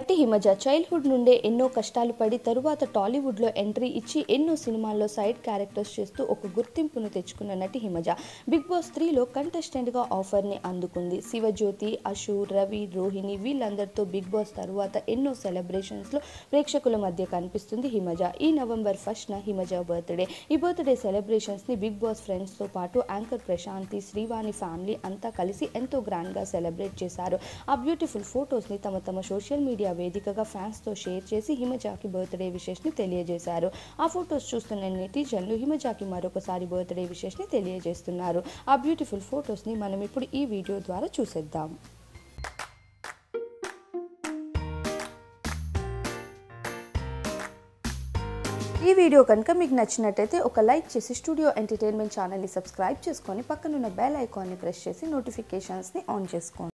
నటి హిమజ చైల్డ్హుడ్ నుండే ఎన్నో కష్టాలు పడి తరువాత టాలీవుడ్లో ఎంట్రీ ఇచ్చి ఎన్నో సినిమాల్లో సైడ్ క్యారెక్టర్స్ చేస్తూ ఒక గుర్తింపును తెచ్చుకున్న నటి హిమజ బిగ్ బాస్ త్రీలో కంటెస్టెంట్గా ఆఫర్ని అందుకుంది శివజ్యోతి అశు రవి రోహిణి వీళ్ళందరితో బిగ్ బాస్ తరువాత ఎన్నో సెలబ్రేషన్స్లో ప్రేక్షకుల మధ్య కనిపిస్తుంది హిమజ ఈ నవంబర్ ఫస్ట్న హిమజ బర్త్డే ఈ బర్త్డే సెలబ్రేషన్స్ని బిగ్ బాస్ ఫ్రెండ్స్తో పాటు యాంకర్ ప్రశాంతి శ్రీవాణి ఫ్యామిలీ అంతా కలిసి ఎంతో గ్రాండ్గా సెలబ్రేట్ చేశారు ఆ బ్యూటిఫుల్ ఫొటోస్ని తమ తమ సోషల్ మీడియా వేదికగా ఫ్యాన్స్తో షేర్ చేసి హిమజాకి బర్త్డే విషెస్ని తెలియజేశారు ఆ ఫొటోస్ చూస్తున్న నెటిజన్లు హిమజాకి మరొకసారి బర్త్డే విషెస్ని తెలియజేస్తున్నారు ఆ బ్యూటిఫుల్ ఫొటోస్ని మనం ఇప్పుడు ఈ వీడియో ద్వారా చూసేద్దాం ఈ వీడియో కనుక మీకు నచ్చినట్టయితే ఒక లైక్ చేసి స్టూడియో ఎంటర్టైన్మెంట్ ఛానల్ని సబ్స్క్రైబ్ చేసుకొని పక్కనున్న బెల్ ఐకాన్ని ప్రెస్ చేసి నోటిఫికేషన్స్ని ఆన్ చేసుకోండి